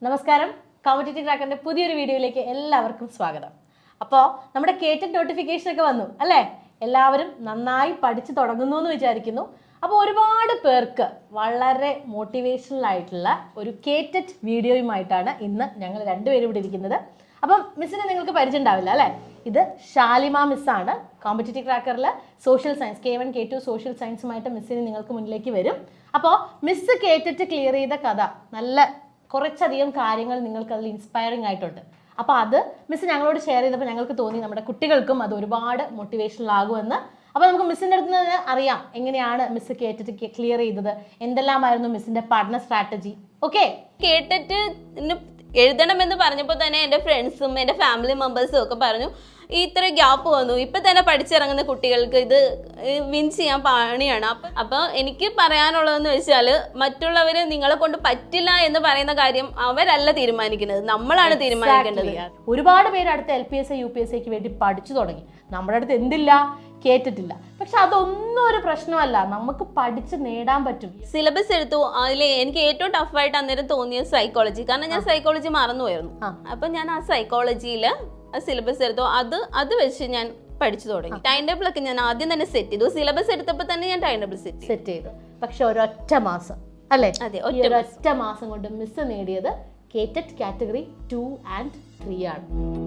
നമസ്കാരം കോമ്പറ്റേറ്റീവ് ട്രാക്കറിന്റെ പുതിയൊരു വീഡിയോയിലേക്ക് എല്ലാവർക്കും സ്വാഗതം അപ്പോൾ നമ്മുടെ കേറ്റഡ് നോട്ടിഫിക്കേഷൻ ഒക്കെ വന്നു അല്ലേ എല്ലാവരും നന്നായി പഠിച്ചു തുടങ്ങുന്നു എന്ന് വിചാരിക്കുന്നു അപ്പോൾ ഒരുപാട് പേർക്ക് വളരെ മോട്ടിവേഷണൽ ആയിട്ടുള്ള ഒരു കേറ്റഡ് വീഡിയോയുമായിട്ടാണ് ഇന്ന് ഞങ്ങൾ രണ്ടുപേരും ഇവിടെ ഇരിക്കുന്നത് അപ്പം മിസ്സിനെ നിങ്ങൾക്ക് പരിചയം ഉണ്ടാവില്ല അല്ലേ ഇത് ഷാലിമ മിസ്സാണ് കോമ്പറ്റേറ്റീവ് ട്രാക്കറിൽ social science K one K two social സയൻസുമായിട്ട് മിസ്സിന് നിങ്ങൾക്ക് മുന്നിലേക്ക് വരും അപ്പോൾ മിസ്സ് കേട്ടിട്ട് ക്ലിയർ ചെയ്ത കഥ നല്ല കുറച്ചധികം കാര്യങ്ങൾ നിങ്ങൾക്ക് അതിൽ ഇൻസ്പയറിംഗ് ആയിട്ടുണ്ട് അപ്പോൾ അത് മിസ് ഞങ്ങളോട് ഷെയർ ചെയ്തപ്പോൾ ഞങ്ങൾക്ക് തോന്നി നമ്മുടെ കുട്ടികൾക്കും അത് ഒരുപാട് മോട്ടിവേഷണൽ ആകുമെന്ന് അപ്പോൾ നമുക്ക് മിസ്സിൻ്റെ അടുത്ത് നിന്ന് അറിയാം എങ്ങനെയാണ് മിസ് കേട്ടിട്ട് ക്ലിയർ ചെയ്തത് എന്തെല്ലാമായിരുന്നു മിസ്സിന്റെ പഠന സ്ട്രാറ്റജി ഓക്കെ കേട്ടിട്ട് ഇന്ന് എഴുതണമെന്ന് പറഞ്ഞപ്പോൾ തന്നെ എൻ്റെ ഫ്രണ്ട്സും എൻ്റെ ഫാമിലി മെമ്പേഴ്സും ഒക്കെ പറഞ്ഞു ഈ ഇത്ര ഗ്യാപ്പ് വന്നു ഇപ്പൊ തന്നെ പഠിച്ചിറങ്ങുന്ന കുട്ടികൾക്ക് ഇത് വിൻ ചെയ്യാൻ പണിയാണ് അപ്പൊ അപ്പൊ എനിക്ക് പറയാനുള്ളതെന്ന് വെച്ചാൽ മറ്റുള്ളവര് നിങ്ങളെ കൊണ്ട് പറ്റില്ല എന്ന് പറയുന്ന കാര്യം അവരല്ല തീരുമാനിക്കുന്നത് നമ്മളാണ് തീരുമാനിക്കേണ്ടത് ഒരുപാട് പേര് അടുത്ത L P S U P S സിക്ക് വേണ്ടി പഠിച്ചു തുടങ്ങി നമ്മുടെ അടുത്ത് എന്തില്ല കേട്ടിട്ടില്ല പക്ഷെ അതൊന്നും ഒരു പ്രശ്നമല്ല നമുക്ക് പഠിച്ച് നേടാൻ പറ്റും സിലബസ് എടുത്തു അതിൽ എനിക്ക് ഏറ്റവും ടഫായിട്ട് അന്നേരം തോന്നിയത് സൈക്കോളജി കാരണം ഞാൻ സൈക്കോളജി മറന്നുപോയിരുന്നു ആ. അപ്പൊ ഞാൻ ആ സൈക്കോളജിയിൽ സിലബസ് എടുത്തു അത് അത് വെച്ച് ഞാൻ പഠിച്ചു തുടങ്ങി ടൈം ടേബിൾ ഒക്കെ ഞാൻ ആദ്യം തന്നെ സെറ്റ് ചെയ്തു സിലബസ് എടുത്തപ്പോൾ തന്നെ ഞാൻ ടൈം ടേബിൾ സെറ്റ് ചെയ്തു സെറ്റ് ചെയ്തു പക്ഷെ ഒരൊറ്റ മാസം അല്ലേ അതെ, ഈ ഒരൊറ്റ മാസം കൊണ്ട് മിസ് നേടിയത് KTET category two and three ആണ്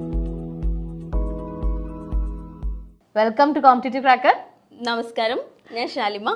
വെൽക്കം ടു കോമ്പറ്റേറ്റീവ് ക്രാക്കർ നമസ്കാരം ഞാൻ ഷാലിമ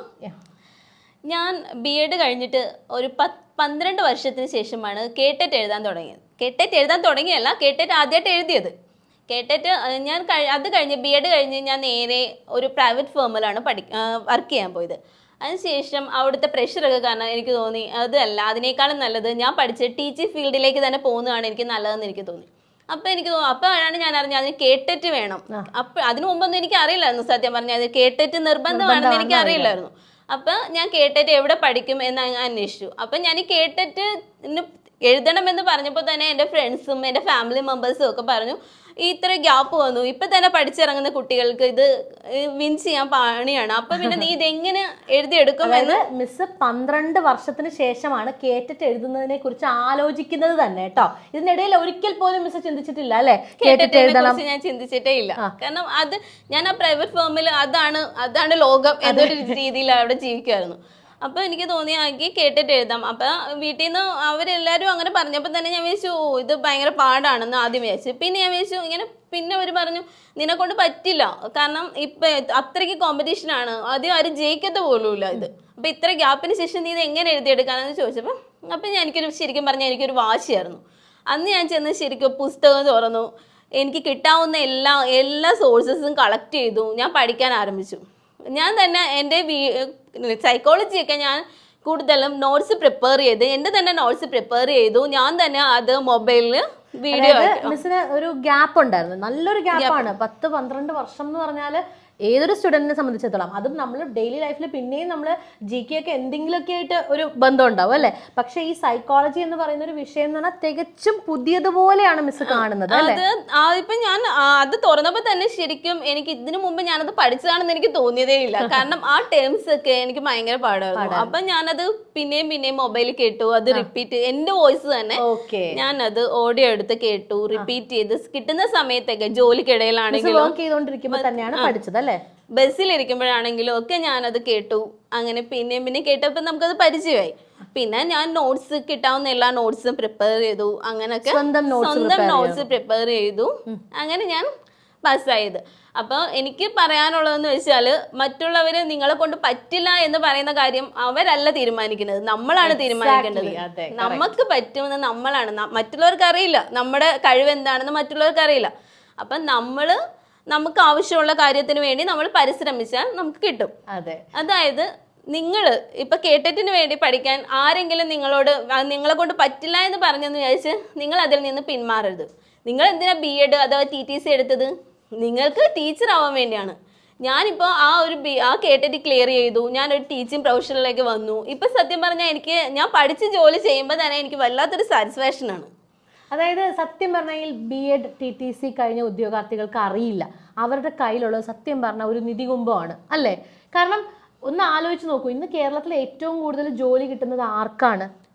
ഞാൻ ബി എഡ് കഴിഞ്ഞിട്ട് ഒരു പത്ത് പന്ത്രണ്ട് വർഷത്തിന് ശേഷമാണ് കേട്ടറ്റ് എഴുതാൻ തുടങ്ങിയത് കേട്ടറ്റ് എഴുതാൻ തുടങ്ങിയല്ല കേട്ടറ്റ് ആദ്യമായിട്ട് എഴുതിയത് കേട്ടറ്റ് ഞാൻ കഴി- അത് കഴിഞ്ഞ് ബി എഡ് കഴിഞ്ഞ് ഞാൻ നേരെ ഒരു പ്രൈവറ്റ് ഫേമിലാണ് പഠി വർക്ക് ചെയ്യാൻ പോയത് അതിനുശേഷം അവിടുത്തെ പ്രഷറൊക്കെ കാരണം എനിക്ക് തോന്നി അതല്ല അതിനേക്കാളും നല്ലത് ഞാൻ പഠിച്ച ടീച്ചിങ് ഫീൽഡിലേക്ക് തന്നെ പോകുന്നതാണ് എനിക്ക് നല്ലതെന്ന് എനിക്ക് തോന്നി അപ്പൊ എനിക്ക് തോന്നുന്നു അപ്പോഴാണ് ഞാൻ അറിഞ്ഞത് അതിന് കേട്ടിട്ട് വേണം അപ്പൊ അതിനു മുമ്പൊന്നും എനിക്ക് അറിയില്ലായിരുന്നു സത്യം പറഞ്ഞാൽ അത് കേട്ടിട്ട് നിർബന്ധമാണെന്ന് എനിക്ക് അറിയില്ലായിരുന്നു അപ്പൊ ഞാൻ കേട്ടിട്ട് എവിടെ പഠിക്കും എന്ന് അങ്ങ് അന്വേഷിച്ചു അപ്പൊ ഞാൻ ഈ കേട്ടിട്ട് എഴുതണമെന്ന് പറഞ്ഞപ്പോൾ തന്നെ എൻ്റെ ഫ്രണ്ട്സും എൻ്റെ ഫാമിലി മെമ്പേഴ്സും ഒക്കെ പറഞ്ഞു ഈ ഇത്ര ഗ്യാപ്പ് വന്നു ഇപ്പൊ തന്നെ പഠിച്ചിറങ്ങുന്ന കുട്ടികൾക്ക് ഇത് വിൻ ചെയ്യാൻ പണിയാണ് അപ്പൊ പിന്നെ നീ ഇതെങ്ങനെ എഴുതിയെടുക്കും അതായത് മിസ് പന്ത്രണ്ട് വർഷത്തിന് ശേഷമാണ് കേട്ടിട്ട് എഴുതുന്നതിനെ കുറിച്ച് ആലോചിക്കുന്നത് തന്നെ കേട്ടോ ഇതിനിടയിൽ ഒരിക്കൽ പോലും മിസ് ചിന്തിച്ചിട്ടില്ല അല്ലെ കേട്ടിട്ട് കേട്ടിട്ട് എഴുതണം കുറിച്ച് ഞാൻ ചിന്തിച്ചിട്ടേ ഇല്ല കാരണം അത് ഞാൻ ആ പ്രൈവറ്റ് ഫേമിൽ അതാണ് അതാണ് ലോകം എന്നൊരു രീതിയിൽ അവിടെ ജീവിക്കുമായിരുന്നു അപ്പൊ എനിക്ക് തോന്നി ആക്കി കേട്ടിട്ട് എഴുതാം അപ്പൊ വീട്ടിൽ നിന്ന് അവരെല്ലാരും അങ്ങനെ പറഞ്ഞപ്പോൾ തന്നെ ഞാൻ വിചാരിച്ചു "ഓ, ഇത് ഭയങ്കര പാടാണെന്ന് ആദ്യം വിചാരിച്ചു പിന്നെ ഞാൻ വിചാരിച്ചു ഇങ്ങനെ പിന്നെ അവർ പറഞ്ഞു നിന്നെ കൊണ്ട് പറ്റില്ല കാരണം ഇപ്പൊ അത്രയ്ക്ക് കോമ്പറ്റീഷൻ ആണ് ആദ്യം ആരും ജയിക്കത്ത പോലുമില്ല ഇത് അപ്പൊ ഇത്ര ഗ്യാപ്പിന് ശേഷം നീ ഇത് എങ്ങനെ എഴുതിയെടുക്കാനെന്ന് ചോദിച്ചപ്പോൾ അപ്പൊ ഞാൻ എനിക്കൊരു ശരിക്കും പറഞ്ഞാൽ എനിക്കൊരു വാശിയായിരുന്നു അന്ന് ഞാൻ ചെന്ന് ശരിക്കും പുസ്തകം തുറന്നു എനിക്ക് കിട്ടാവുന്ന എല്ലാ എല്ലാ സോഴ്സസും കളക്ട് ചെയ്തു ഞാൻ പഠിക്കാൻ ആരംഭിച്ചു ഞാൻ തന്നെ എൻ്റെ സൈക്കോളജിയൊക്കെ ഞാൻ കൂടുതലും നോട്ട്സ് പ്രിപ്പയർ ചെയ്ത് എൻ്റെ തന്നെ നോട്ട്സ് പ്രിപ്പയർ ചെയ്തു ഞാൻ തന്നെ അത് മൊബൈലിൽ വീഡിയോ അതായത് മിസ്സിന് ഒരു ഗ്യാപ്പ് ഉണ്ടായിരുന്നു നല്ലൊരു ഗ്യാപ്പാണ് പത്ത് പന്ത്രണ്ട് വർഷം എന്ന് പറഞ്ഞാല് ഏതൊരു സ്റ്റുഡന്റിനെ സംബന്ധിച്ചിടത്തോളം അതും നമ്മൾ ഡെയിലി ലൈഫിൽ പിന്നെയും നമ്മൾ ജി കെ ഒക്കെ എന്തെങ്കിലുമൊക്കെ ആയിട്ട് ഒരു ബന്ധം ഉണ്ടാവും അല്ലെ പക്ഷെ ഈ സൈക്കോളജി എന്ന് പറയുന്ന ഒരു വിഷയം എന്ന് പറഞ്ഞാൽ തികച്ചും പുതിയതുപോലെയാണ് മിസ് കാണുന്നത് അല്ലെ അത് ആ ഇപ്പൊ ഞാൻ ആ, അത് തുറന്നപ്പോ തന്നെ ശരിക്കും എനിക്ക് ഇതിനു മുമ്പ് ഞാനത് പഠിച്ചതാണെന്ന് എനിക്ക് തോന്നിയതേ ഇല്ല കാരണം ആ ടേംസ് ഒക്കെ എനിക്ക് ഭയങ്കര പാടായിരുന്നു അപ്പൊ ഞാനത് പിന്നെയും പിന്നെയും മൊബൈലിൽ കേട്ടു അത് റിപ്പീറ്റ് എന്റെ വോയിസ് തന്നെ ഓക്കെ ഞാനത് ഓഡിയോ എടുത്ത് കേട്ടു റിപ്പീറ്റ് ചെയ്ത് കിട്ടുന്ന സമയത്തൊക്കെ ജോലിക്കിടയിലാണെങ്കിലും വർക്ക് ചെയ്തുകൊണ്ടിരിക്കുമ്പോൾ തന്നെയാണ് പഠിച്ചത് അല്ലെ ബസ്സിലിരിക്കുമ്പോഴാണെങ്കിലും ഒക്കെ ഞാനത് കേട്ടു അങ്ങനെ പിന്നെയും പിന്നെ കേട്ടപ്പോൾ നമുക്കത് പരിചയമായി പിന്നെ ഞാൻ നോട്ട്സ് കിട്ടാവുന്ന എല്ലാ നോട്ട്സും പ്രിപ്പയർ ചെയ്തു അങ്ങനൊക്കെ സ്വന്തം notes സ്വന്തം നോട്ട്സ് പ്രിപ്പയർ ചെയ്തു അങ്ങനെ ഞാൻ പാസ്സായത് അപ്പോൾ എനിക്ക് പറയാനുള്ളതെന്ന് വെച്ചാൽ മറ്റുള്ളവര് നിങ്ങളെ കൊണ്ട് പറ്റില്ല എന്ന് പറയുന്ന കാര്യം അവരല്ല തീരുമാനിക്കുന്നത് നമ്മളാണ് തീരുമാനിക്കേണ്ടത് അതെ, നമുക്ക് പറ്റുമെന്ന് നമ്മളാണ് ന- മറ്റുള്ളവർക്ക് അറിയില്ല നമ്മുടെ കഴിവ് എന്താണെന്ന് മറ്റുള്ളവർക്ക് അറിയില്ല അപ്പം നമ്മള് നമുക്ക് ആവശ്യമുള്ള കാര്യത്തിന് വേണ്ടി നമ്മൾ പരിശ്രമിച്ചാൽ നമുക്ക് കിട്ടും അതെ അതായത് നിങ്ങൾ ഇപ്പൊ കേട്ടറ്റിന് വേണ്ടി പഠിക്കാൻ ആരെങ്കിലും നിങ്ങളോട് "ആ, നിങ്ങളെ കൊണ്ട് പറ്റില്ല എന്ന് പറഞ്ഞെന്ന് വിചാരിച്ച് നിങ്ങൾ അതിൽ നിന്ന് പിന്മാറരുത് നിങ്ങൾ എന്തിനാ ബി എഡ് അഥവാ ടി ടി സി എടുത്തത് നിങ്ങൾക്ക് ടീച്ചർ ആവാൻ വേണ്ടിയാണ് ഞാനിപ്പോൾ ആ ഒരു ബി ആ കേട്ടിട്ട് ക്ലിയർ ചെയ്തു ഞാനൊരു ടീച്ചിങ് പ്രൊഫഷനിലേക്ക് വന്നു ഇപ്പൊ സത്യം പറഞ്ഞാൽ എനിക്ക് ഞാൻ പഠിച്ച് ജോലി ചെയ്യുമ്പോൾ തന്നെ എനിക്ക് വല്ലാത്തൊരു സാറ്റിസ്ഫാക്ഷൻ ആണ് അതായത് സത്യം പറഞ്ഞാൽ B Ed T T C കഴിഞ്ഞ ഉദ്യോഗാർത്ഥികൾക്ക് അറിയില്ല അവരുടെ കയ്യിലുള്ളത് സത്യം പറഞ്ഞ ഒരു നിധികുംഭമാണ് അല്ലേ കാരണം ഒന്ന് ആലോചിച്ച് നോക്കൂ ഇന്ന് കേരളത്തിൽ ഏറ്റവും കൂടുതൽ ജോലി കിട്ടുന്നത് ആർക്കാണ്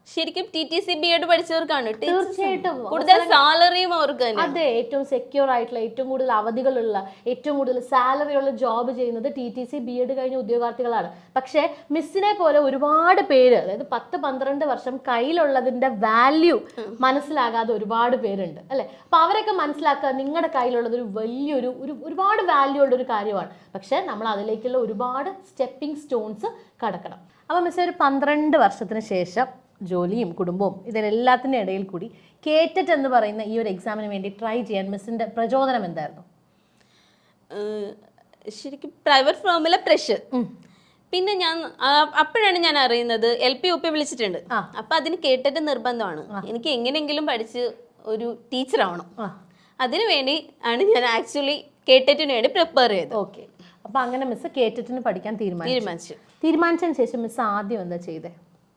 ശരിക്കും T T C B Ed പഠിച്ചവർക്കാണ് teachers ആണ്. തീർച്ചയായിട്ടും കൂടുതൽ സാലറിയും അവർക്ക് തന്നെ അതെ ഏറ്റവും സെക്യൂർ ആയിട്ടുള്ള ഏറ്റവും കൂടുതൽ അവധികളുള്ള ഏറ്റവും കൂടുതൽ സാലറി ഉള്ള ജോബ് ചെയ്യുന്നത് T T C B Ed കഴിഞ്ഞ ഉദ്യോഗാർത്ഥികളാണ് പക്ഷേ മിസ്സിനെ പോലെ ഒരുപാട് പേര് അതായത് പത്ത് പന്ത്രണ്ട് വർഷം കയ്യിലുള്ളതിന്റെ വാല്യൂ മനസ്സിലാകാതെ ഒരുപാട് പേരുണ്ട് അല്ലെ അപ്പൊ അവരൊക്കെ മനസ്സിലാക്കുക നിങ്ങളുടെ കയ്യിലുള്ളത് ഒരു വലിയൊരു ഒരു ഒരുപാട് വാല്യൂ ഉള്ള ഒരു കാര്യമാണ് പക്ഷേ നമ്മൾ അതിലേക്കുള്ള ഒരുപാട് സ്റ്റെപ്പിംഗ് സ്റ്റോൺസ് കടക്കണം അപ്പൊ മിസ് ഒരു പന്ത്രണ്ട് വർഷത്തിന് ശേഷം ജോലിയും കുടുംബവും ഇതിനെല്ലാത്തിൻ്റെ ഇടയിൽ കൂടി കേറ്ററ്റ് എന്ന് പറയുന്ന ഈ ഒരു എക്സാമിന് വേണ്ടി ട്രൈ ചെയ്യാൻ മിസ്സിന്റെ പ്രചോദനം എന്തായിരുന്നു ഏഹ് ശരിക്കും പ്രൈവറ്റ് ഫേമിലെ പ്രഷർ പിന്നെ ഞാൻ ആ, അപ്പോഴാണ് ഞാൻ അറിയുന്നത് എൽ പി യു പി വിളിച്ചിട്ടുണ്ട് ആ. അപ്പൊ അതിന് കേട്ടിട്ട് നിർബന്ധമാണ് എനിക്ക് എങ്ങനെയെങ്കിലും പഠിച്ച് ഒരു ടീച്ചർ ആവണം ആ അതിനു വേണ്ടി ആണ് ഞാൻ ആക്ച്വലി കേട്ടറ്റിന് വേണ്ടി പ്രിപ്പയർ ചെയ്തത് ഓക്കെ അപ്പൊ അങ്ങനെ മിസ് കേറ്ററ്റിന് പഠിക്കാൻ തീരുമാനിച്ചു തീരുമാനിച്ചു തീരുമാനിച്ചതിന് ശേഷം മിസ് ആദ്യം എന്താ ചെയ്തേ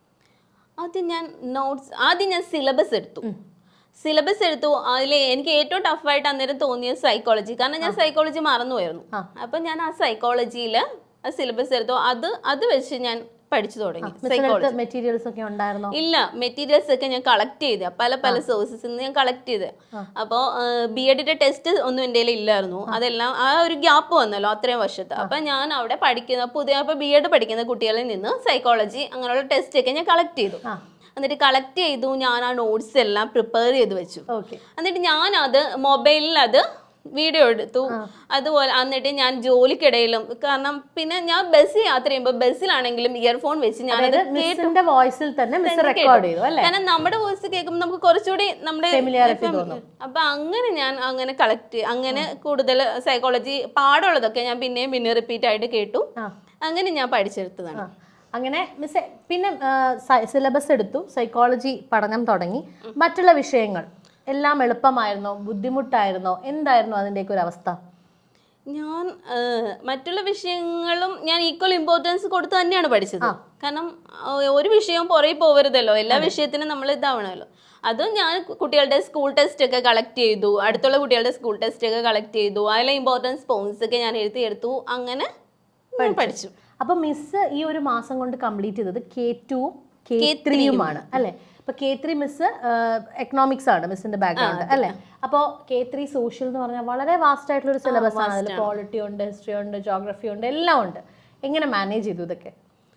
ആദ്യം ഞാൻ നോട്ട്സ് ആദ്യം ഞാൻ സിലബസ് എടുത്തു സിലബസ് എടുത്തു അതിൽ എനിക്ക് ഏറ്റവും ടഫായിട്ട് അന്നേരം തോന്നിയത് സൈക്കോളജി കാരണം ഞാൻ സൈക്കോളജി മറന്നുപോയിരുന്നു ആ. അപ്പൊ ഞാൻ ആ സൈക്കോളജിയിൽ ആ സിലബസ് എടുത്തു അത് അത് വെച്ച് ഞാൻ പഠിച്ചു തുടങ്ങി മിസ്സിന്റെ സൈക്കോളജി അടുത്ത് മെറ്റീരിയൽസ് ഒക്കെ ഉണ്ടായിരുന്നോ ഇല്ല മെറ്റീരിയൽസ് ഒക്കെ ഞാൻ കളക്ട് ചെയ്ത് പല പല സോഴ്സസ് നിന്ന് ഞാൻ കളക്ട് ചെയ്ത് അപ്പോൾ ബി എഡിന്റെ ടെസ്റ്റ് ഒന്നും എൻ്റെ കയ്യിൽ ഇല്ലായിരുന്നു അതെല്ലാം ആ ഒരു ഗ്യാപ്പ് വന്നല്ലോ അത്രയും വർഷത്തെ അപ്പൊ ഞാൻ അവിടെ പഠിക്കുന്ന പുതിയ ഇപ്പൊ ബി എഡ് പഠിക്കുന്ന കുട്ടികളിൽ നിന്ന് സൈക്കോളജി അങ്ങനെയുള്ള ടെസ്റ്റ് ഒക്കെ ഞാൻ കളക്ട് ചെയ്തു ആ എന്നിട്ട് കളക്ട് ചെയ്തു ഞാൻ ആ നോട്ട്സ് എല്ലാം പ്രിപ്പയർ ചെയ്ത് വെച്ചു ഓക്കെ എന്നിട്ട് ഞാൻ അത് മൊബൈലിൽ അത് വീഡിയോ എടുത്തു അതുപോലെ എന്നിട്ട് ഞാൻ ജോലിക്കിടയിലും കാരണം പിന്നെ ഞാൻ ബസ് യാത്ര ചെയ്യുമ്പോൾ ബസ്സിലാണെങ്കിലും ഇയർഫോൺ വെച്ച് ഞാനത് അതായത് മിസ്സിന്റെ വോയിസിൽ തന്നെ മിസ് റെക്കോർഡ് ചെയ്തു അല്ലേ കാരണം നമ്മുടെ വോയിസ് കേൾക്കുമ്പോൾ നമുക്ക് കുറച്ചുകൂടി നമ്മുടെ Familiarity ഇപ്പം- തോന്നും. അപ്പൊ അങ്ങനെ ഞാൻ അങ്ങനെ കളക്ട് അങ്ങനെ കൂടുതൽ സൈക്കോളജി പാടുള്ളതൊക്കെ ഞാൻ പിന്നെയും പിന്നെ റിപ്പീറ്റ് ആയിട്ട് കേട്ടു ആ അങ്ങനെ ഞാൻ പഠിച്ചെടുത്തതാണ് ആ. അങ്ങനെ മിസ് പിന്നെ സിലബസ് എടുത്തു സൈക്കോളജി പഠനം തുടങ്ങി മറ്റുള്ള വിഷയങ്ങൾ എല്ലാം എളുപ്പമായിരുന്നോ ബുദ്ധിമുട്ടായിരുന്നോ എന്തായിരുന്നു അതിൻ്റെയൊക്കെ ഒരു അവസ്ഥ ഞാൻ ആ, മറ്റുള്ള വിഷയങ്ങളും ഞാൻ ഈക്വൽ ഇമ്പോർട്ടൻസ് കൊടുത്ത് തന്നെയാണ് പഠിച്ചത് കാരണം ആ, ഒരു വിഷയവും പുറകെ പോകരുതല്ലോ എല്ലാ വിഷയത്തിനും നമ്മൾ ഇതാവണമല്ലോ അത് ഞാൻ കുട്ടികളുടെ സ്കൂൾ ടെസ്റ്റ് ഒക്കെ കളക്ട് ചെയ്തു അടുത്തുള്ള കുട്ടികളുടെ സ്കൂൾ ടെസ്റ്റ് ഒക്കെ കളക്ട് ചെയ്തു അതിലെ ഇമ്പോർട്ടൻസ് പോയിന്റ്സ് ഒക്കെ ഞാൻ എഴുതി എടുത്തു അങ്ങനെ ഞാൻ പഠിച്ചു അപ്പൊ മിസ് ഈ ഒരു മാസം കൊണ്ട് കംപ്ലീറ്റ് ചെയ്തത് കെ ടുവും കെ ത്രീയുമാണ് അല്ലെ ഇപ്പൊ കെ ത്രീ മിസ് എക്കണോമിക്സ് ആണ് മിസ്സിന്റെ ബാക്ക്ഗ്രൗണ്ട് അല്ലെ അപ്പോൾ കെ ത്രീ സോഷ്യൽ എന്ന് പറഞ്ഞാൽ വളരെ വാസ്റ്റ് ആയിട്ടുള്ള ഒരു സിലബസ് ആണ് അതിൽ പോളിറ്റി ഉണ്ട് ഹിസ്റ്ററി ഉണ്ട് ജോഗ്രഫി ഉണ്ട് എല്ലാം ഉണ്ട് എങ്ങനെ മാനേജ് ചെയ്തു ഇതൊക്കെ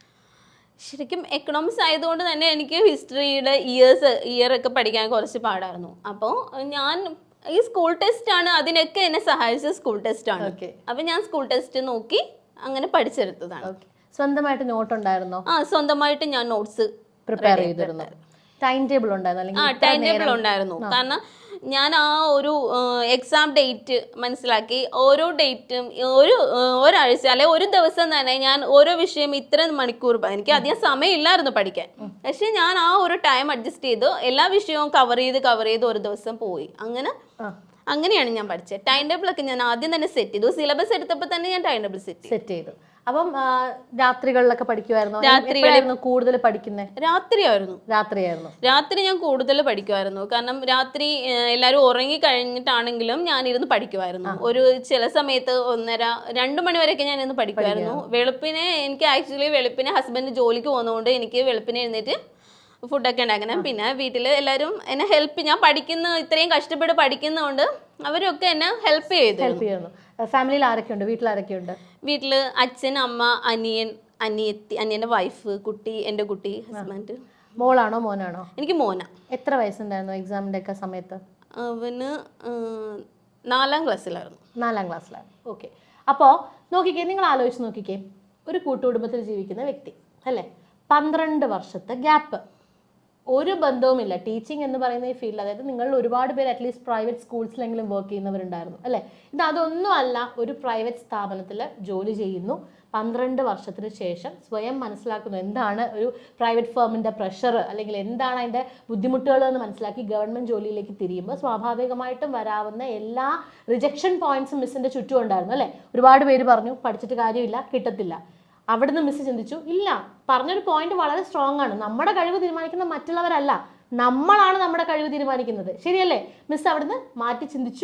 ശരിക്കും എക്കണോമിക്സ് ആയതുകൊണ്ട് തന്നെ എനിക്ക് ഹിസ്റ്ററിയുടെ ഇയേഴ്സ് ഇയർ ഒക്കെ പഠിക്കാൻ കുറച്ച് പാടായിരുന്നു അപ്പോൾ ഞാൻ ഈ സ്കൂൾ ടെസ്റ്റ് ആണ് അതിനൊക്കെ എന്നെ സഹായിച്ചത് സ്കൂൾ ടെസ്റ്റ് ആണ് ഓക്കെ അപ്പം ഞാൻ സ്കൂൾ ടെസ്റ്റ് നോക്കി അങ്ങനെ പഠിച്ചെടുത്തതാണ് ഓക്കെ സ്വന്തമായിട്ട് നോട്ട് ഉണ്ടായിരുന്നോ ആ സ്വന്തമായിട്ട് ഞാൻ നോട്ട്സ് പ്രിപ്പയർ ചെയ്തിരുന്നു ടൈം ടേബിൾ ഉണ്ടായിരുന്നു ആ അല്ലെങ്കിൽ ടൈം ടേബിൾ ഉണ്ടായിരുന്നു കാരണം ഞാൻ ആ ഒരു എക്സാം ഡേറ്റ് മനസ്സിലാക്കി ഓരോ ഡേറ്റും ഒരു ഏഹ്, ഒരാഴ്ച അല്ലെ ഒരു ദിവസം തന്നെ ഞാൻ ഓരോ വിഷയം ഇത്ര മണിക്കൂർ പ- എനിക്ക് അധികം സമയമില്ലായിരുന്നു പഠിക്കാൻ പക്ഷെ ഞാൻ ആ ഒരു ടൈം അഡ്ജസ്റ്റ് ചെയ്ത് എല്ലാ വിഷയവും കവർ ചെയ്ത് കവർ ചെയ്ത് ഒരു ദിവസം പോയി അങ്ങനെ ആ അങ്ങനെയാണ് ഞാൻ പഠിച്ചത് ടൈം ടേബിൾ ഒക്കെ ഞാൻ ആദ്യം തന്നെ സെറ്റ് ചെയ്തു സിലബസ് എടുത്തപ്പോൾ തന്നെ ഞാൻ ടൈം ടേബിൾ സെറ്റ് ചെയ്തു സെറ്റ് ചെയ്തു അപ്പം ആ, രാത്രികളിലൊക്കെ പഠിക്കുമായിരുന്നോ രാത്രികളിൽ- എപ്പോഴായിരുന്നു കൂടുതൽ പഠിക്കുന്നത് രാത്രിയായിരുന്നു രാത്രിയായിരുന്നു രാത്രി ഞാൻ കൂടുതൽ പഠിക്കുമായിരുന്നു കാരണം രാത്രി ഏഹ്, എല്ലാവരും ഉറങ്ങി കഴിഞ്ഞിട്ടാണെങ്കിലും ഞാൻ ഇരുന്ന് പഠിക്കുമായിരുന്നു ഒരു ചില സമയത്ത് ഒന്നര രണ്ടു മണി വരെയൊക്കെ ഞാൻ ഇരുന്ന് പഠിക്കുമായിരുന്നു വെളുപ്പിനെ എനിക്ക് ആക്ച്വലി വെളുപ്പിനെ ഹസ്ബൻഡ് ജോലിക്ക് പോകുന്നതുകൊണ്ട് എനിക്ക് വെളുപ്പിനെ എഴുന്നേറ്റ് ഫുഡൊക്കെ ഉണ്ടാക്കണം പിന്നെ വീട്ടിൽ എല്ലാവരും എന്നെ ഹെൽപ്പ് ഞാൻ പഠിക്കുന്ന ഇത്രയും കഷ്ടപ്പെട്ട് പഠിക്കുന്നതുകൊണ്ട് അവരൊക്കെ എന്നെ ഹെൽപ്പ് ചെയ്തു ഹെൽപ്പ് ചെയ്യുന്നു ഫാമിലിയിൽ ആരൊക്കെയുണ്ട് വീട്ടിൽ ആരൊക്കെയുണ്ട് വീട്ടിൽ അച്ഛൻ അമ്മ അനിയൻ അനിയത്തി അനിയൻ്റെ വൈഫ് കുട്ടി എൻ്റെ കുട്ടി ഹസ്ബൻഡ് മോളാണോ മോനാണോ എനിക്ക് മോന എത്ര വയസ്സുണ്ടായിരുന്നു എക്സാമിന്റെ ഒക്കെ സമയത്ത് അവന് ആ, നാലാം ക്ലാസ്സിലായിരുന്നു നാലാം ക്ലാസ്സിലാണ് ഓക്കെ അപ്പോൾ നോക്കിക്കേ നിങ്ങൾ ആലോചിച്ച് നോക്കിക്കേ ഒരു കൂട്ടുകുടുംബത്തിൽ ജീവിക്കുന്ന വ്യക്തി അല്ലേ പന്ത്രണ്ട് വർഷത്തെ ഗ്യാപ്പ് ഒരു ബന്ധവുമില്ല ടീച്ചിങ് എന്ന് പറയുന്ന ഈ ഫീൽഡ് അതായത് നിങ്ങൾ ഒരുപാട് പേര് അറ്റ്ലീസ്റ്റ് പ്രൈവറ്റ് സ്കൂൾസിലെങ്കിലും വർക്ക് ചെയ്യുന്നവരുണ്ടായിരുന്നു അല്ലേ ഇത് അതൊന്നും അല്ല ഒരു പ്രൈവറ്റ് സ്ഥാപനത്തിൽ ജോലി ചെയ്യുന്നു പന്ത്രണ്ട് വർഷത്തിന് ശേഷം സ്വയം മനസ്സിലാക്കുന്നു എന്താണ് ഒരു പ്രൈവറ്റ് ഫേമിൻ്റെ പ്രഷർ അല്ലെങ്കിൽ എന്താണ് അതിൻ്റെ ബുദ്ധിമുട്ടുകൾ എന്ന് മനസ്സിലാക്കി ഗവൺമെൻറ് ജോലിയിലേക്ക് തിരിയുമ്പോൾ സ്വാഭാവികമായിട്ടും വരാവുന്ന എല്ലാ റിജക്ഷൻ പോയിന്റ്സും മിസ്സിൻ്റെ ചുറ്റും ഉണ്ടായിരുന്നു അല്ലേ ഒരുപാട് പേര് പറഞ്ഞു പഠിച്ചിട്ട് കാര്യമില്ല കിട്ടത്തില്ല അവിടുന്ന് മിസ് ചിന്തിച്ചു ഇല്ല പറഞ്ഞൊരു പോയിന്റ് വളരെ സ്ട്രോങ് ആണ് നമ്മുടെ കഴിവ് തീരുമാനിക്കുന്ന മറ്റുള്ളവരല്ല നമ്മളാണ് നമ്മുടെ കഴിവ് തീരുമാനിക്കുന്നത് ശരിയല്ലേ മിസ് അവിടുന്ന് മാറ്റി ചിന്തിച്ചു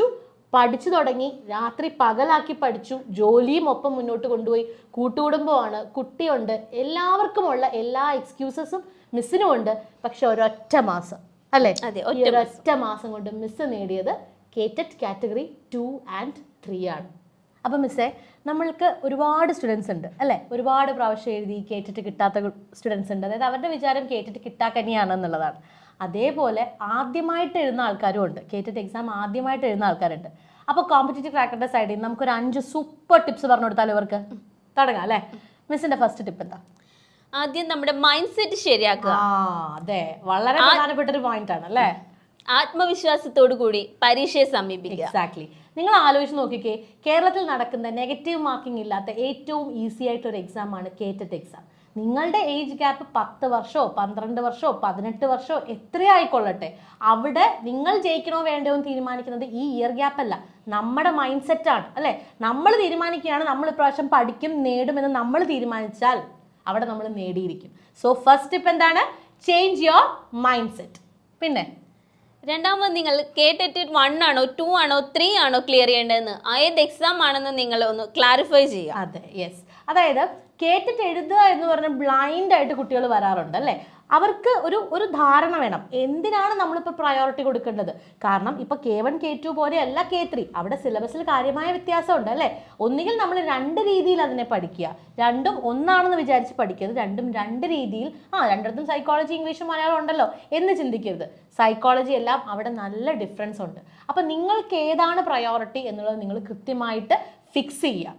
പഠിച്ചു തുടങ്ങി രാത്രി പകലാക്കി പഠിച്ചു ജോലിയും ഒപ്പം മുന്നോട്ട് കൊണ്ടുപോയി കൂട്ടുകുടുംബമാണ് കുട്ടിയുണ്ട് എല്ലാവർക്കുമുള്ള എല്ലാ എക്സ്ക്യൂസസും മിസ്സിനും ഉണ്ട് പക്ഷെ ഒരൊറ്റ മാസം അല്ലേ അതെ ഈ ഒരൊറ്റ മാസം കൊണ്ട് മിസ് നേടിയത് KTET category two and three ആണ് അപ്പം മിസ്സേ നമ്മൾക്ക് ഒരുപാട് സ്റ്റുഡൻസ് ഉണ്ട് അല്ലേ ഒരുപാട് പ്രാവശ്യം എഴുതി കേട്ടിട്ട് കിട്ടാത്ത സ്റ്റുഡൻസ് ഉണ്ട് അതായത് അവരുടെ വിചാരം കേട്ടിട്ട് കിട്ടാക്കനിയാണ് എന്നുള്ളതാണ് അതേപോലെ ആദ്യമായിട്ട് എഴുതുന്ന ആൾക്കാരും ഉണ്ട് കേട്ടിട്ട് എക്സാം ആദ്യമായിട്ട് എഴുതുന്ന ആൾക്കാരുണ്ട് അപ്പോൾ കോമ്പറ്റേറ്റീവ് ക്രാക്കറിന്റെ സൈഡിൽ നിന്ന് നമുക്കൊരു അഞ്ച് സൂപ്പർ ടിപ്സ് പറഞ്ഞു കൊടുത്താലോ ഇവർക്ക് തുടങ്ങാം അല്ലേ മിസ്സിന്റെ ഫസ്റ്റ് ടിപ്പ് എന്താ ആദ്യം നമ്മുടെ മൈൻഡ് സെറ്റ് ശരിയാക്കുക ആ അതെ വളരെ പ്രധാനപ്പെട്ട ഒരു പോയിന്റ് ആണ് അല്ലേ ആത്മവിശ്വാസത്തോടു കൂടി പരീക്ഷയെ സമീപിക്കുക എക്സാക്ട്ലി നിങ്ങൾ ആലോചിച്ച് നോക്കിക്കേ കേരളത്തിൽ നടക്കുന്ന നെഗറ്റീവ് മാർക്കിംഗ് ഇല്ലാത്ത ഏറ്റവും ഈസി ആയിട്ടുള്ള ഒരു എക്സാം ആണ് കേറ്ററ്റ് എക്സാം നിങ്ങളുടെ ഏജ് ഗ്യാപ്പ് പത്ത് വർഷമോ പന്ത്രണ്ട് വർഷമോ പതിനെട്ട് വർഷമോ എത്രയായിക്കൊള്ളട്ടെ അവിടെ നിങ്ങൾ ജയിക്കണോ വേണ്ടോ എന്ന് തീരുമാനിക്കുന്നത് ഈ ഇയർ ഗ്യാപ്പ് അല്ല നമ്മുടെ മൈൻഡ് സെറ്റ് ആണ് അല്ലെ നമ്മൾ തീരുമാനിക്കുകയാണ് നമ്മൾ ഇപ്രാവശ്യം പഠിക്കും നേടുമെന്ന് നമ്മൾ തീരുമാനിച്ചാൽ അവിടെ നമ്മൾ നേടിയിരിക്കും സോ ഫസ്റ്റ് ടിപ്പ് എന്താണ് ചേഞ്ച് യുവർ മൈൻഡ് സെറ്റ് പിന്നെ രണ്ടാമത് നിങ്ങൾ കേട്ടിട്ട് വൺ ആണോ ടു ആണോ ത്രീ ആണോ ക്ലിയർ ചെയ്യേണ്ടതെന്ന് ഏത് എക്സാം ആണെന്ന് നിങ്ങൾ ഒന്ന് ക്ലാരിഫൈ ചെയ്യുക അതെ യെസ് അതായത് കേട്ടിട്ട് എഴുതുക എന്ന് പറഞ്ഞ ബ്ലൈൻഡ് ആയിട്ട് കുട്ടികൾ വരാറുണ്ട് അല്ലേ അവർക്ക് ഒരു ഒരു ധാരണ വേണം എന്തിനാണ് നമ്മളിപ്പോൾ പ്രയോറിറ്റി കൊടുക്കേണ്ടത് കാരണം ഇപ്പൊ കെ വൺ കെ ടു പോലെയല്ല കെ ത്രീ അവിടെ സിലബസിൽ കാര്യമായ വ്യത്യാസമുണ്ട് അല്ലേ ഒന്നുകിൽ നമ്മൾ രണ്ട് രീതിയിൽ അതിനെ പഠിക്കുക രണ്ടും ഒന്നാണെന്ന് വിചാരിച്ച് പഠിക്കരുത് രണ്ടും രണ്ട് രീതിയിൽ ആ രണ്ടിടത്തും സൈക്കോളജി ഇംഗ്ലീഷും മലയാളം ഉണ്ടല്ലോ എന്ന് ചിന്തിക്കരുത് സൈക്കോളജി എല്ലാം അവിടെ നല്ല ഡിഫറൻസ് ഉണ്ട് അപ്പൊ നിങ്ങൾക്ക് ഏതാണ് പ്രയോറിറ്റി എന്നുള്ളത് നിങ്ങൾ കൃത്യമായിട്ട് ഫിക്സ് ചെയ്യുക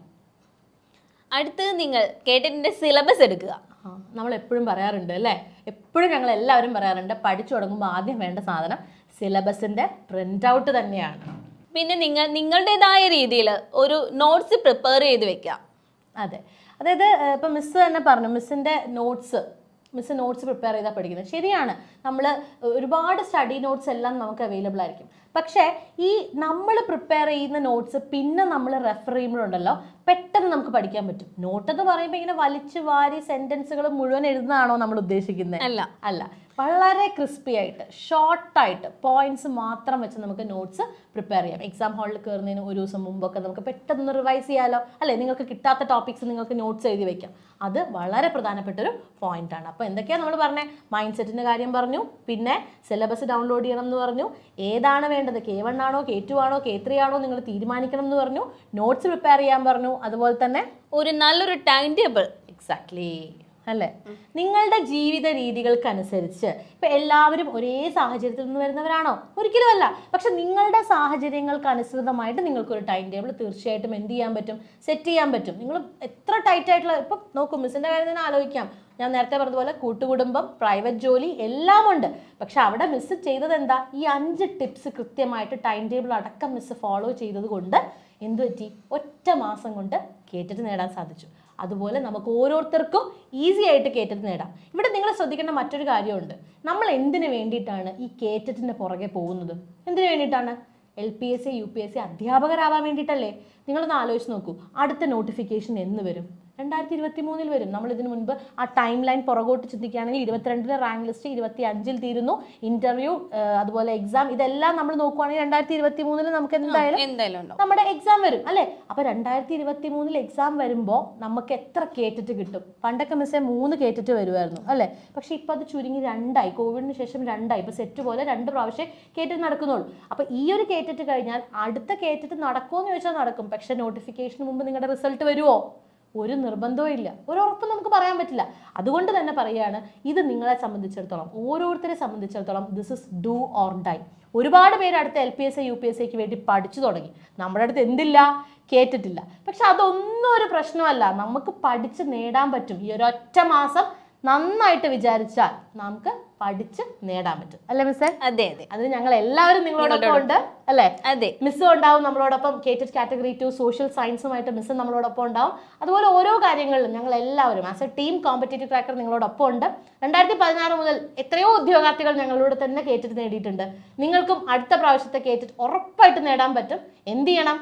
അടുത്തത് നിങ്ങൾ കേട്ടിട്ടിന്റെ സിലബസ് എടുക്കുക ആ, നമ്മൾ എപ്പോഴും പറയാറുണ്ട് അല്ലേ എപ്പോഴും ഞങ്ങൾ എല്ലാവരും പറയാറുണ്ട് പഠിച്ചു തുടങ്ങുമ്പോൾ ആദ്യം വേണ്ട സാധനം സിലബസിന്റെ പ്രിന്റ് ഔട്ട് തന്നെയാണ് പിന്നെ നിങ്ങൾ നിങ്ങളുടേതായ രീതിയിൽ ഒരു നോട്ട്സ് പ്രിപ്പയർ ചെയ്ത് വെക്കുക അതെ അതായത് ഏഹ്, ഇപ്പൊ മിസ് തന്നെ പറഞ്ഞു മിസ്സിന്റെ നോട്ട്സ് മിസ് നോട്ട്സ് പ്രിപ്പയർ ചെയ്താൽ പഠിക്കുന്നത് ശരിയാണ് നമ്മൾ ഒരുപാട് സ്റ്റഡി നോട്ട്സ് എല്ലാം നമുക്ക് അവൈലബിൾ ആയിരിക്കും പക്ഷേ ഈ നമ്മൾ പ്രിപ്പയർ ചെയ്യുന്ന നോട്ട്സ് പിന്നെ നമ്മൾ റെഫർ ചെയ്യുമ്പോഴുണ്ടല്ലോ പെട്ടെന്ന് നമുക്ക് പഠിക്കാൻ പറ്റും നോട്ട് എന്ന് പറയുമ്പോൾ ഇങ്ങനെ വലിച്ചു വാരി സെന്റൻസുകൾ മുഴുവൻ എഴുതുന്നതാണോ നമ്മൾ ഉദ്ദേശിക്കുന്നത് അല്ല അല്ല വളരെ ക്രിസ്പി ആയിട്ട് ഷോർട്ടായിട്ട് പോയിന്റ്സ് മാത്രം വെച്ച് നമുക്ക് നോട്ട്സ് പ്രിപ്പയർ ചെയ്യാം എക്സാം ഹാളിൽ കയറുന്നതിന് ഒരു ദിവസം മുമ്പൊക്കെ നമുക്ക് പെട്ടെന്ന് റിവൈസ് ചെയ്യാലോ അല്ലെ നിങ്ങൾക്ക് കിട്ടാത്ത ടോപ്പിക്സ് നിങ്ങൾക്ക് നോട്ട്സ് എഴുതി വെക്കാം അത് വളരെ പ്രധാനപ്പെട്ട ഒരു പോയിന്റ് ആണ് അപ്പോൾ എന്തൊക്കെയാണ് നമ്മൾ പറഞ്ഞത് മൈൻഡ് സെറ്റിന്റെ കാര്യം പറഞ്ഞു പിന്നെ സിലബസ് ഡൗൺലോഡ് ചെയ്യണം എന്ന് പറഞ്ഞു ഏതാണ് വേണ്ടത് കെ വൺ ആണോ കെ ടു ആണോ കെ ത്രീ ആണോ നിങ്ങൾ തീരുമാനിക്കണം എന്ന് പറഞ്ഞു നോട്ട്സ് പ്രിപ്പയർ ചെയ്യാൻ പറഞ്ഞു അതുപോലെ തന്നെ ഒരു നല്ലൊരു ടൈം ടേബിൾ എക്സാക്ട്ലി അല്ലേ നിങ്ങളുടെ ജീവിത രീതികൾക്കനുസരിച്ച് ഇപ്പൊ എല്ലാവരും ഒരേ സാഹചര്യത്തിൽ നിന്ന് വരുന്നവരാണോ ഒരിക്കലും അല്ല പക്ഷെ നിങ്ങളുടെ സാഹചര്യങ്ങൾക്ക് അനുസൃതമായിട്ട് നിങ്ങൾക്ക് ഒരു ടൈം ടേബിൾ തീർച്ചയായിട്ടും എന്ത് ചെയ്യാൻ പറ്റും സെറ്റ് ചെയ്യാൻ പറ്റും നിങ്ങൾ എത്ര ടൈറ്റ് ആയിട്ടുള്ള ഇപ്പൊ നോക്കൂ മിസ്സിന്റെ കാര്യം തന്നെ ആലോചിക്കാം ഞാൻ നേരത്തെ പറഞ്ഞതുപോലെ കൂട്ടുകുടുംബം പ്രൈവറ്റ് ജോലി എല്ലാം ഉണ്ട് പക്ഷെ അവിടെ മിസ് ചെയ്തത് എന്താ ഈ അഞ്ച് ടിപ്സ് കൃത്യമായിട്ട് ടൈം ടേബിൾ അടക്കം മിസ് ഫോളോ ചെയ്തത് കൊണ്ട് എന്ത് പറ്റി ഒറ്റ മാസം കൊണ്ട് കേട്ടിട്ട് നേടാൻ സാധിച്ചു അതുപോലെ നമുക്ക് ഓരോരുത്തർക്കും ഈസി ആയിട്ട് കേറ്ററ്റ് നേടാം ഇവിടെ നിങ്ങൾ ശ്രദ്ധിക്കേണ്ട മറ്റൊരു കാര്യമുണ്ട് നമ്മൾ എന്തിനു വേണ്ടിയിട്ടാണ് ഈ കേറ്ററ്റിന്റെ പുറകെ പോകുന്നത് എന്തിനു വേണ്ടിയിട്ടാണ് L P S C U P S C അധ്യാപകരാവാൻ വേണ്ടിയിട്ടല്ലേ നിങ്ങളൊന്ന് ആലോചിച്ച് നോക്കൂ അടുത്ത നോട്ടിഫിക്കേഷൻ എന്ന് വരും രണ്ടായിരത്തി ഇരുപത്തി മൂന്നിൽ വരും നമ്മൾ ഇതിനു മുൻപ് ആ ടൈം ലൈൻ പുറകോട്ട് ചിന്തിക്കുകയാണെങ്കിൽ ഇരുപത്തിരണ്ടിന് റാങ്ക് ലിസ്റ്റ് ഇരുപത്തി അഞ്ചിൽ തീരുന്നു ഇന്റർവ്യൂ അതുപോലെ എക്സാം ഇതെല്ലാം നമ്മൾ നോക്കുവാണെങ്കിൽ രണ്ടായിരത്തി ഇരുപത്തി മൂന്നിൽ നമുക്ക് എന്തായാലും എന്തായാലും ഉണ്ടാവും നമ്മുടെ എക്സാം വരും അല്ലെ അപ്പൊ രണ്ടായിരത്തി ഇരുപത്തി മൂന്നിൽ എക്സാം വരുമ്പോൾ നമുക്ക് എത്ര കേറ്റിട്ട് കിട്ടും പണ്ടൊക്കെ മിസ്സേ മൂന്ന് കേറ്റിട്ട് വരുമായിരുന്നു അല്ലെ പക്ഷെ ഇപ്പൊ അത് ചുരുങ്ങി രണ്ടായി കോവിഡിന് ശേഷം രണ്ടായി ഇപ്പൊ സെറ്റ് പോലെ രണ്ട് പ്രാവശ്യം കേറ്റിട്ട് നടക്കുന്നുള്ളൂ അപ്പൊ ഈ ഒരു കേറ്റിട്ട് കഴിഞ്ഞാൽ അടുത്ത കേറ്റിട്ട് നടക്കുമോ എന്ന് ചോദിച്ചാൽ നടക്കും പക്ഷെ നോട്ടിഫിക്കേഷന് മുമ്പ് നിങ്ങളുടെ റിസൾട്ട് വരുമോ ഒരു നിർബന്ധവും ഇല്ല ഒരു ഉറപ്പും നമുക്ക് പറയാൻ പറ്റില്ല അതുകൊണ്ട് തന്നെ പറയാണ് ഇത് നിങ്ങളെ സംബന്ധിച്ചിടത്തോളം ഓരോരുത്തരെ സംബന്ധിച്ചിടത്തോളം this is do or die ഒരുപാട് പേര് അടുത്ത L P S U P S സിക്ക് വേണ്ടി പഠിച്ചു തുടങ്ങി നമ്മുടെ അടുത്ത് എന്തില്ല കേട്ടിട്ടില്ല പക്ഷെ അതൊന്നും ഒരു പ്രശ്നമല്ല നമുക്ക് പഠിച്ച് നേടാൻ പറ്റും ഈ ഒരൊറ്റ മാസം നന്നായിട്ട് വിചാരിച്ചാൽ നമുക്ക് പഠിച്ച് നേടാൻ പറ്റും അല്ലേ മിസ്സേ അതെ അതെ അതിന് ഞങ്ങൾ എല്ലാവരും നിങ്ങളോടൊപ്പം ഉണ്ട് അല്ലേ അതെ മിസ്സും ഉണ്ടാവും നമ്മളോടൊപ്പം കേറ്റഡ് കാറ്റഗറി ടു സോഷ്യൽ സയൻസുമായിട്ട് മിസ്സും നമ്മളോടൊപ്പം ഉണ്ടാവും അതുപോലെ ഓരോ കാര്യങ്ങളിലും ഞങ്ങൾ എല്ലാവരും as a team competitive tracker നിങ്ങളോടൊപ്പം ഉണ്ട് രണ്ടായിരത്തി പതിനാറ് മുതൽ എത്രയോ ഉദ്യോഗാർത്ഥികൾ ഞങ്ങളോട് തന്നെ കേറ്റിട്ട് നേടിയിട്ടുണ്ട് നിങ്ങൾക്കും അടുത്ത പ്രാവശ്യത്തെ കേറ്റിട്ട് ഉറപ്പായിട്ട് നേടാൻ പറ്റും എന്ത് ചെയ്യണം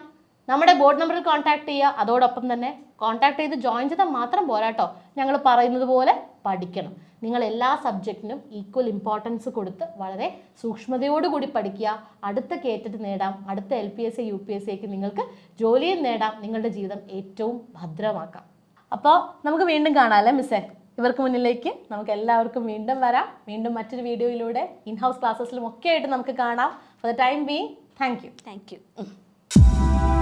നമ്മുടെ ബോർഡ് നമ്പറിൽ കോൺടാക്ട് ചെയ്യുക അതോടൊപ്പം തന്നെ കോൺടാക്ട് ചെയ്ത് ജോയിൻ ചെയ്താൽ മാത്രം പോരാട്ടോ ഞങ്ങൾ പറയുന്നത് പോലെ പഠിക്കണം നിങ്ങൾ എല്ലാ സബ്ജക്റ്റിനും ഈക്വൽ ഇമ്പോർട്ടൻസ് കൊടുത്ത് വളരെ സൂക്ഷ്മതയോടുകൂടി പഠിക്കുക അടുത്ത കേറ്റിട്ട് നേടാം അടുത്ത L P S C U P S സിക്ക് നിങ്ങൾക്ക് ജോലിയും നേടാം നിങ്ങളുടെ ജീവിതം ഏറ്റവും ഭദ്രമാക്കാം അപ്പോൾ നമുക്ക് വീണ്ടും കാണാം അല്ലേ മിസ്സേ ഇവർക്ക് മുന്നിലേക്ക് നമുക്ക് എല്ലാവർക്കും വീണ്ടും വരാം വീണ്ടും മറ്റൊരു വീഡിയോയിലൂടെ ഇൻ ഹൗസ് ക്ലാസ്സസിലും ഒക്കെ ആയിട്ട് നമുക്ക് കാണാം for the time being thank you thank U